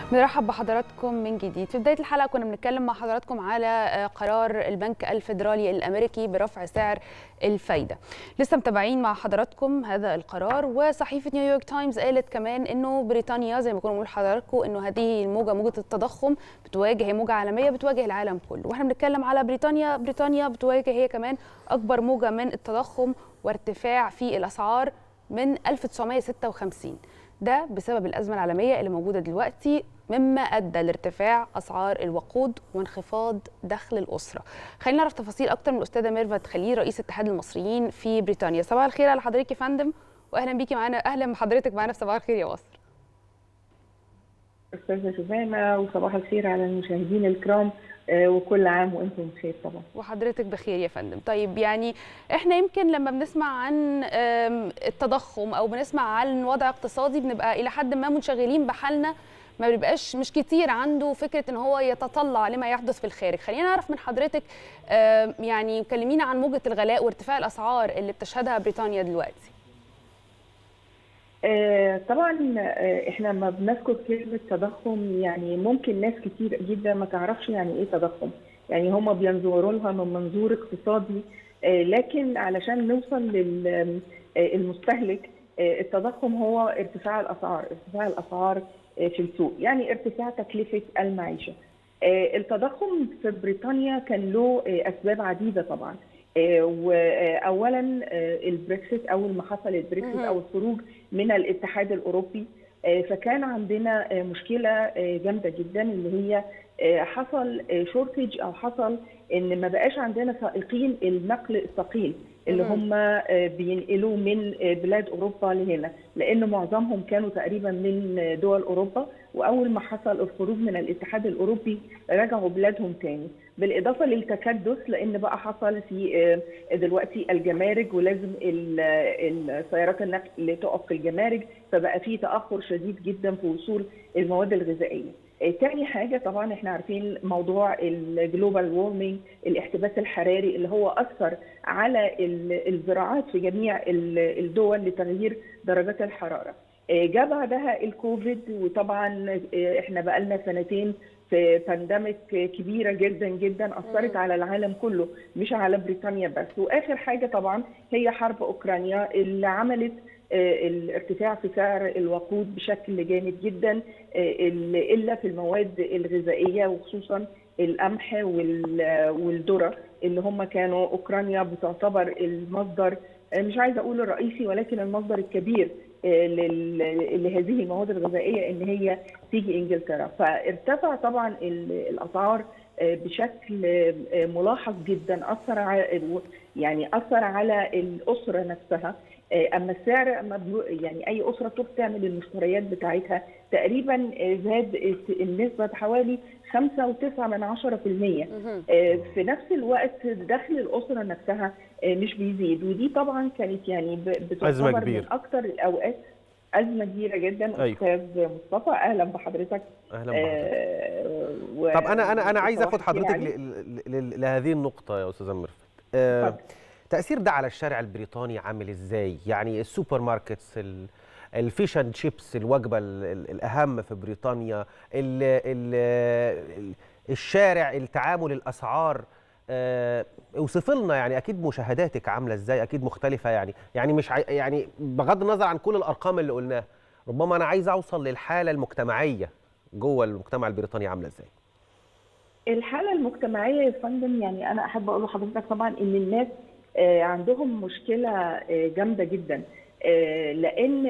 بنرحب بحضراتكم من جديد في بدايه الحلقه كنا بنتكلم مع حضراتكم على قرار البنك الفيدرالي الامريكي برفع سعر الفايده لسه متابعين مع حضراتكم هذا القرار وصحيفه نيويورك تايمز قالت كمان انه بريطانيا زي ما كنا بنقول لحضراتكم انه هذه الموجه موجه التضخم بتواجه هي موجه عالميه بتواجه العالم كله واحنا بنتكلم على بريطانيا بريطانيا بتواجه هي كمان اكبر موجه من التضخم وارتفاع في الاسعار من 1956 ده بسبب الأزمة العالمية اللي موجودة دلوقتي مما أدى لارتفاع أسعار الوقود وانخفاض دخل الأسرة خلينا نعرف تفاصيل أكتر من الأستاذة ميرفت خليل رئيس اتحاد المصريين في بريطانيا صباح الخير على حضرتك يا فندم وأهلا بيكي معانا أهلا بحضرتك معانا في صباح الخير يا مصر أستاذة شوفانة وصباح الخير على المشاهدين الكرام وكل عام وانتم بخير طبعا وحضرتك بخير يا فندم طيب يعني احنا يمكن لما بنسمع عن التضخم او بنسمع عن وضع اقتصادي بنبقى الى حد ما منشغلين بحالنا ما بيبقاش مش كتير عنده فكره ان هو يتطلع لما يحدث في الخارج خلينا نعرف من حضرتك يعني كلمينا عن موجه الغلاء وارتفاع الاسعار اللي بتشهدها بريطانيا دلوقتي آه طبعا آه احنا لما بنذكر كلمه تضخم يعني ممكن ناس كتير جدا ما تعرفش يعني ايه تضخم يعني هم بينظروا لها من منظور اقتصادي آه لكن علشان نوصل للمستهلك التضخم هو ارتفاع الاسعار ارتفاع الاسعار في السوق يعني ارتفاع تكلفه المعيشه التضخم في بريطانيا كان له اسباب عديده طبعا واولا البريكسيت اول ما حصل البريكسيت او الخروج من الاتحاد الاوروبي فكان عندنا مشكله جامده جدا اللي هي حصل شورتج او حصل ان ما بقاش عندنا سائقين النقل الثقيل اللي هم بينقلوا من بلاد اوروبا لهنا لان معظمهم كانوا تقريبا من دول اوروبا واول ما حصل الخروج من الاتحاد الاوروبي رجعوا بلادهم تاني بالاضافه للتكدس لان بقى حصل في دلوقتي الجمارك ولازم السيارات النقل اللي تقف في الجمارك فبقى في تاخر شديد جدا في وصول المواد الغذائيه. تاني حاجه طبعا احنا عارفين موضوع الجلوبال وورمينج الاحتباس الحراري اللي هو اثر على الزراعات في جميع الدول لتغيير درجات الحراره. جاء بعدها الكوفيد وطبعا احنا بقالنا سنتين في بانديميك كبيره جدا جدا اثرت على العالم كله مش على بريطانيا بس واخر حاجه طبعا هي حرب اوكرانيا اللي عملت الارتفاع في سعر الوقود بشكل جامد جدا الا في المواد الغذائيه وخصوصا القمح والذره اللي هم كانوا اوكرانيا بتعتبر المصدر مش عايزه اقول الرئيسي ولكن المصدر الكبير لهذه المواد الغذائيه ان هي تيجي انجلترا فارتفع طبعا الاسعار بشكل ملاحظ جدا اثر على يعني اثر على الاسره نفسها اما السعر اما يعني اي اسره تروح تعمل المشتريات بتاعتها تقريبا زاد النسبه بحوالي 5.9 من 10% في نفس الوقت دخل الاسره نفسها مش بيزيد ودي طبعا كانت يعني بتعتبر من اكثر الاوقات ازمه كبيره جدا أيوة. استاذ مصطفى اهلا بحضرتك اهلا بحضرتك آه و... طب انا انا انا عايز اخد حضرتك ل... ل... لهذه النقطه يا استاذه ميرفت آه تاثير ده على الشارع البريطاني عامل ازاي يعني السوبر ماركتس ال... الفيش اند شيبس الوجبه الاهم في بريطانيا ال ال الشارع التعامل الاسعار اوصف لنا يعني اكيد مشاهداتك عامله ازاي اكيد مختلفه يعني يعني مش عاي... يعني بغض النظر عن كل الارقام اللي قلناها ربما انا عايز اوصل للحاله المجتمعيه جوه المجتمع البريطاني عامله ازاي الحاله المجتمعيه يا فندم يعني انا احب اقول لحضرتك طبعا ان الناس عندهم مشكله جامده جدا لان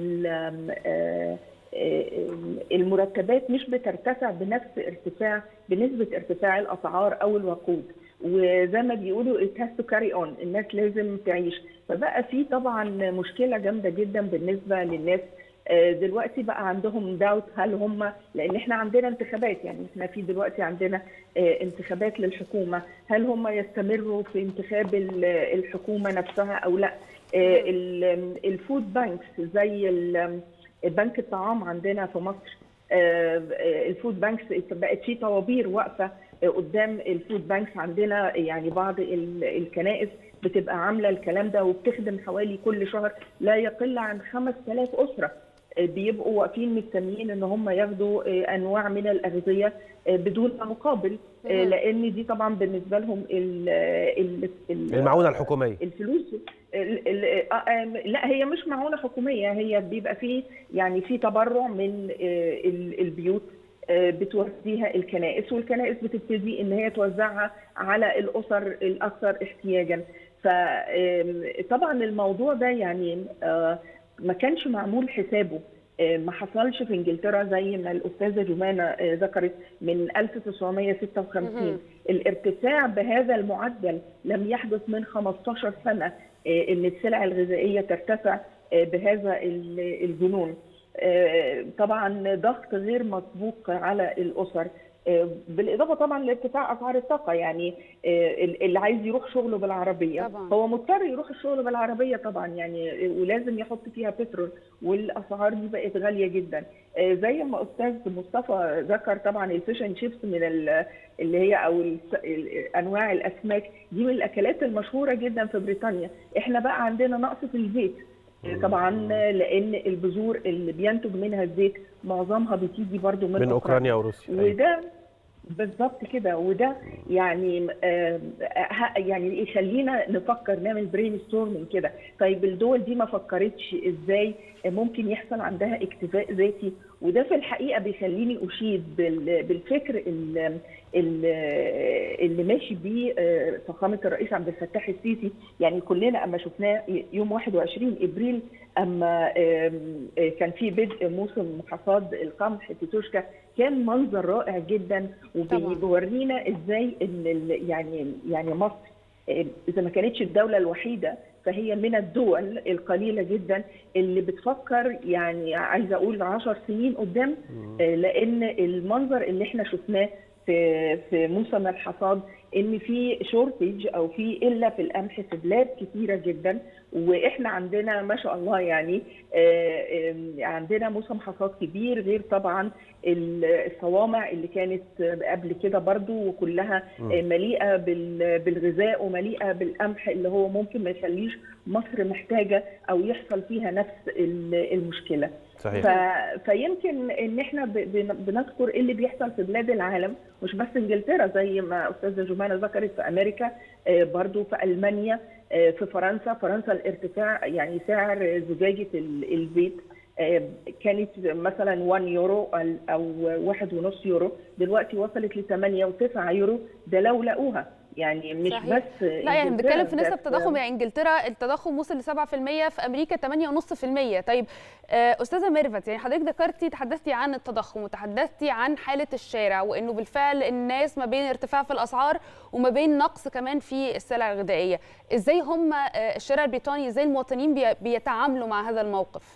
المرتبات مش بترتفع بنفس ارتفاع بنسبه ارتفاع الاسعار او الوقود وزي ما بيقولوا it has to carry on الناس لازم تعيش فبقى في طبعا مشكله جامده جدا بالنسبه للناس دلوقتي بقى عندهم داوت هل هم لان احنا عندنا انتخابات يعني احنا في دلوقتي عندنا انتخابات للحكومه هل هم يستمروا في انتخاب الحكومه نفسها او لا الفود بانكس زي بنك الطعام عندنا في مصر الفود بانكس بقت في طوابير واقفه قدام الفود بانكس عندنا يعني بعض الكنائس بتبقى عامله الكلام ده وبتخدم حوالي كل شهر لا يقل عن 5000 اسره بيبقوا واقفين مستنيين ان هم ياخدوا انواع من الاغذيه بدون مقابل لان دي طبعا بالنسبه لهم ال ال المعونه الحكوميه الفلوس لا هي مش معونه حكوميه هي بيبقى في يعني في تبرع من البيوت بتوزيها الكنائس والكنائس بتبتدي ان هي توزعها على الاسر الاكثر احتياجا فطبعا الموضوع ده يعني ما كانش معمول حسابه ما حصلش في انجلترا زي ما الاستاذه جمانه ذكرت من 1956 الارتفاع بهذا المعدل لم يحدث من 15 سنه ان السلع الغذائيه ترتفع بهذا الجنون طبعا ضغط غير مسبوق على الاسر بالاضافه طبعا لارتفاع اسعار الطاقه يعني اللي عايز يروح شغله بالعربيه طبعا. هو مضطر يروح الشغل بالعربيه طبعا يعني ولازم يحط فيها بترول والاسعار دي بقت غاليه جدا زي ما استاذ مصطفى ذكر طبعا الفيش اند شيبس من اللي هي او انواع الاسماك دي من الاكلات المشهوره جدا في بريطانيا احنا بقى عندنا نقص في الزيت طبعا لان البذور اللي بينتج منها الزيت معظمها بتيجي برضو من, من اوكرانيا وروسيا وده بالظبط كده وده يعني آه يعني يخلينا نفكر نعمل برين ستورمنج كده طيب الدول دي ما فكرتش ازاي ممكن يحصل عندها اكتفاء ذاتي وده في الحقيقه بيخليني اشيد بالفكر اللي, اللي ماشي بيه فخامه الرئيس عبد الفتاح السيسي يعني كلنا اما شفناه يوم 21 ابريل اما كان في بدء موسم حصاد القمح في توشكا كان منظر رائع جدا وبيورينا ازاي ان يعني يعني مصر اذا ما كانتش الدوله الوحيده فهي من الدول القليله جدا اللي بتفكر يعني عايزه اقول 10 سنين قدام لان المنظر اللي احنا شفناه في في موسم الحصاد ان في شورتج او في قله في القمح في بلاد كثيره جدا واحنا عندنا ما شاء الله يعني عندنا موسم حصاد كبير غير طبعا الصوامع اللي كانت قبل كده برضو وكلها مليئه بالغذاء ومليئه بالقمح اللي هو ممكن ما يخليش مصر محتاجه او يحصل فيها نفس المشكله صحيح. ف... فيمكن ان احنا ب... بنذكر ايه اللي بيحصل في بلاد العالم مش بس انجلترا زي ما استاذه جمانه ذكرت في امريكا برضو في المانيا في فرنسا فرنسا الارتفاع يعني سعر زجاجه الزيت كانت مثلا 1 يورو او 1.5 يورو دلوقتي وصلت ل 8 و9 يورو ده لو لقوها يعني مش صحيح. بس لا يعني بنتكلم في نسب تضخم يعني انجلترا التضخم وصل ل 7% في امريكا 8.5% طيب استاذه ميرفت يعني حضرتك ذكرتي تحدثتي عن التضخم وتحدثتي عن حاله الشارع وانه بالفعل الناس ما بين ارتفاع في الاسعار وما بين نقص كمان في السلع الغذائيه ازاي هم الشارع البريطاني ازاي المواطنين بيتعاملوا مع هذا الموقف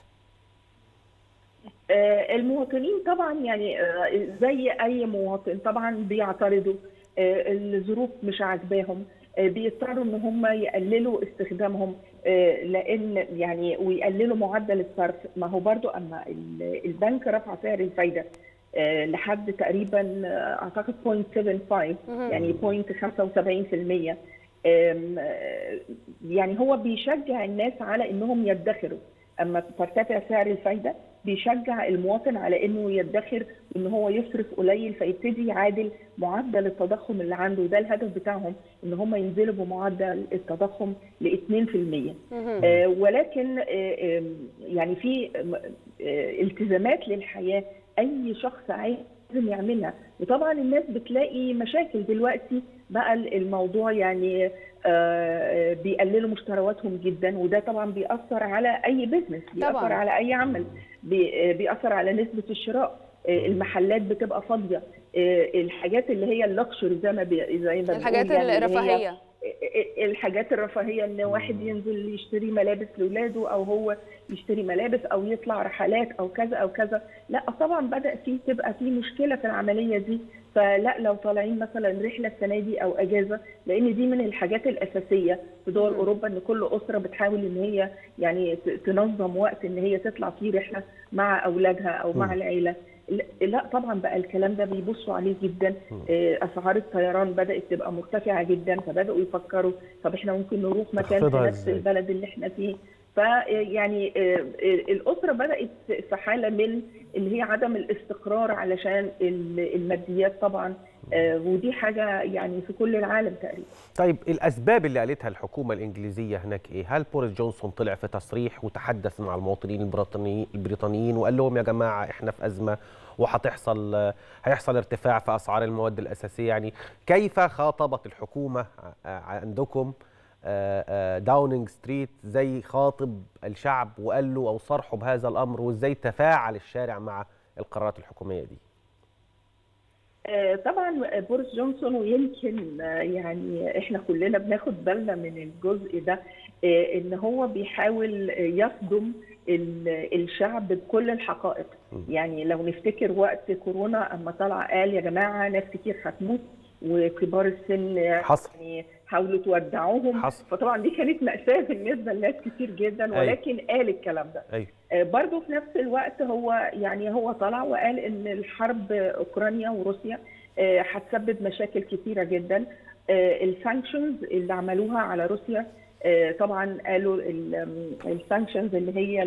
المواطنين طبعا يعني زي اي مواطن طبعا بيعترضوا الظروف مش عاجباهم بيضطروا ان هم يقللوا استخدامهم لان يعني ويقللوا معدل الصرف ما هو برضو اما البنك رفع سعر الفايده لحد تقريبا اعتقد 0.75 يعني 0.75% يعني هو بيشجع الناس على انهم يدخروا اما ترتفع سعر الفايده بيشجع المواطن على انه يدخر ان هو يصرف قليل فيبتدي يعادل معدل التضخم اللي عنده ده الهدف بتاعهم ان هم ينزلوا بمعدل التضخم ل 2% آه ولكن آه يعني في آه التزامات للحياه اي شخص عايز لازم يعملها وطبعا الناس بتلاقي مشاكل دلوقتي بقى الموضوع يعني بيقللوا مشترياتهم جدا وده طبعا بيأثر على اي بزنس بيأثر طبعاً. على اي عمل بيأثر على نسبة الشراء المحلات بتبقى فاضية الحاجات اللي هي اللكشري زي ما بي زي ما الحاجات يعني الرفاهية الحاجات الرفاهيه ان واحد ينزل يشتري ملابس لاولاده او هو يشتري ملابس او يطلع رحلات او كذا او كذا لا طبعا بدا في تبقى في مشكله في العمليه دي فلا لو طالعين مثلا رحله السنه دي او اجازه لان دي من الحاجات الاساسيه في دول اوروبا ان كل اسره بتحاول ان هي يعني تنظم وقت ان هي تطلع فيه رحله مع اولادها او مع العيله لا طبعا بقى الكلام ده بيبصوا عليه جدا اسعار الطيران بدات تبقى مرتفعه جدا فبداوا يفكروا طب احنا ممكن نروح مكان في نفس البلد اللي احنا فيه فيعني الاسره بدات في حاله من اللي هي عدم الاستقرار علشان الماديات طبعا ودي حاجه يعني في كل العالم تقريبا. طيب الاسباب اللي قالتها الحكومه الانجليزيه هناك ايه؟ هل بوريس جونسون طلع في تصريح وتحدث مع المواطنين البريطانيين البريطانيين وقال لهم يا جماعه احنا في ازمه وهتحصل هيحصل ارتفاع في اسعار المواد الاساسيه يعني كيف خاطبت الحكومه عندكم داونينج ستريت زي خاطب الشعب وقال له او صرحه بهذا الامر وازاي تفاعل الشارع مع القرارات الحكوميه دي؟ طبعا بوريس جونسون ويمكن يعني احنا كلنا بناخد بالنا من الجزء ده ان هو بيحاول يصدم الشعب بكل الحقائق يعني لو نفتكر وقت كورونا اما طلع قال يا جماعه ناس كتير هتموت وكبار السن حصل. يعني حاولوا تودعوهم حصل. فطبعا دي كانت مأساة بالنسبة لناس كتير جدا ولكن أي. قال الكلام ده أي. برضه في نفس الوقت هو يعني هو طلع وقال ان الحرب اوكرانيا وروسيا هتسبب مشاكل كثيره جدا السانكشنز اللي عملوها على روسيا طبعا قالوا السانكشنز اللي هي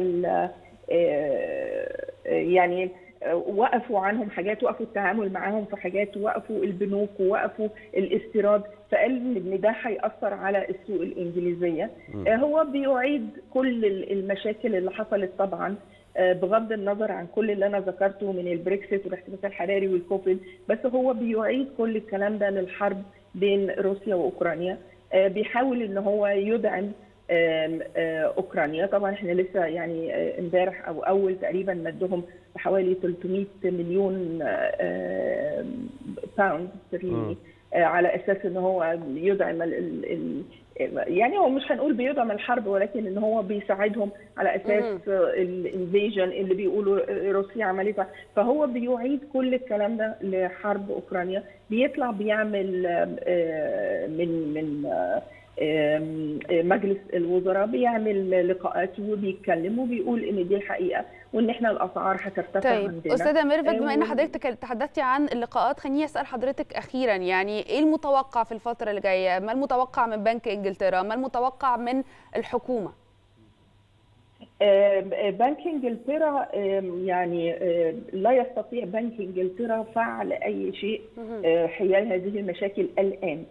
يعني وقفوا عنهم حاجات وقفوا التعامل معاهم في حاجات وقفوا البنوك ووقفوا الاستيراد فقال ان ده هياثر على السوق الانجليزيه م. هو بيعيد كل المشاكل اللي حصلت طبعا بغض النظر عن كل اللي انا ذكرته من البريكسيت والاحتباس الحراري والكوفيد بس هو بيعيد كل الكلام ده للحرب بين روسيا واوكرانيا بيحاول ان هو يدعم اوكرانيا طبعا احنا لسه يعني امبارح او اول تقريبا مدهم بحوالي 300 مليون باوند استرليني على اساس ان هو يدعم ال ال يعني هو مش هنقول بيدعم الحرب ولكن ان هو بيساعدهم على اساس الانفيجن اللي بيقولوا روسيا عملتها فهو بيعيد كل الكلام ده لحرب اوكرانيا بيطلع بيعمل من من مجلس الوزراء بيعمل لقاءات وبيتكلم وبيقول ان دي الحقيقه وان احنا الاسعار هترتفع طيب عندنا استاذه ميرفت بما ان حضرتك تحدثتي عن اللقاءات خليني اسال حضرتك اخيرا يعني ايه المتوقع في الفتره اللي جايه ما المتوقع من بنك انجلترا ما المتوقع من الحكومه بنك انجلترا يعني لا يستطيع بنك انجلترا فعل اي شيء حيال هذه المشاكل الان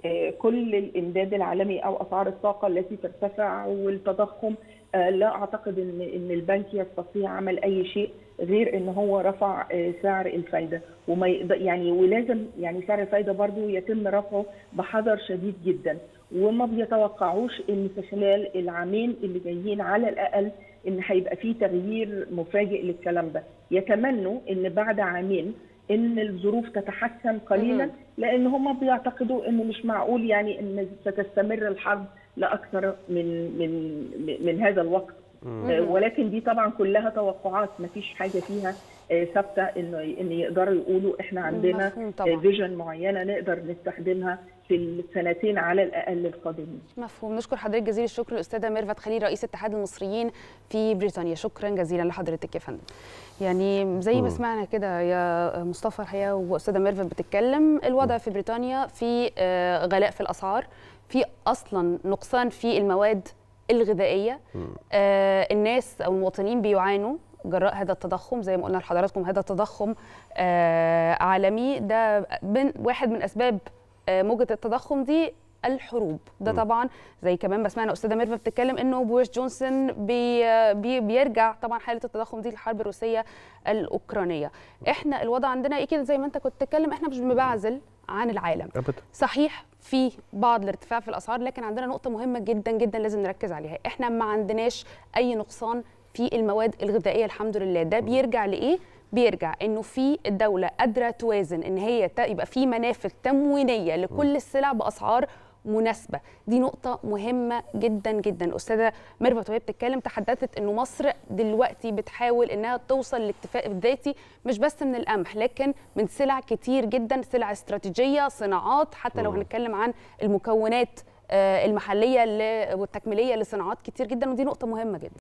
كل الامداد العالمي او اسعار الطاقه التي ترتفع والتضخم لا اعتقد ان ان البنك يستطيع عمل اي شيء غير ان هو رفع سعر الفايده وما يعني ولازم يعني سعر الفايده برضو يتم رفعه بحذر شديد جدا وما بيتوقعوش ان في خلال العامين اللي جايين على الاقل ان هيبقى في تغيير مفاجئ للكلام ده يتمنوا ان بعد عامين ان الظروف تتحسن قليلا لان هم بيعتقدوا ان مش معقول يعني ان ستستمر الحرب لاكثر من من من هذا الوقت ولكن دي طبعا كلها توقعات ما فيش حاجه فيها ثابته انه ان يقدروا يقولوا احنا عندنا فيجن معينه نقدر نستخدمها في السنتين على الاقل القادمين. مفهوم نشكر حضرتك جزيل الشكر الاستاذه ميرفت خليل رئيس اتحاد المصريين في بريطانيا شكرا جزيلا لحضرتك يا فندم. يعني زي ما سمعنا كده يا مصطفى الحقيقه واستاذه ميرفت بتتكلم الوضع في بريطانيا في غلاء في الاسعار في اصلا نقصان في المواد الغذائيه آه الناس او المواطنين بيعانوا جراء هذا التضخم زي ما قلنا لحضراتكم هذا التضخم آه عالمي ده من واحد من اسباب آه موجه التضخم دي الحروب ده طبعا زي كمان ما سمعنا استاذه ميرفت بتتكلم انه بوريس جونسون بي بي بيرجع طبعا حاله التضخم دي للحرب الروسيه الاوكرانيه احنا الوضع عندنا ايه كده زي ما انت كنت بتتكلم احنا مش بنبعزل عن العالم أبدا. صحيح في بعض الارتفاع في الاسعار لكن عندنا نقطه مهمه جدا جدا لازم نركز عليها احنا ما عندناش اي نقصان في المواد الغذائيه الحمد لله ده بيرجع لايه بيرجع انه في الدوله قادره توازن ان هي يبقى في منافذ تموينيه لكل السلع باسعار مناسبه دي نقطه مهمه جدا جدا استاذه ميرفت وهي بتتكلم تحدثت انه مصر دلوقتي بتحاول انها توصل للاكتفاء الذاتي مش بس من القمح لكن من سلع كتير جدا سلع استراتيجيه صناعات حتى لو هنتكلم عن المكونات المحليه والتكميليه لصناعات كتير جدا ودي نقطه مهمه جدا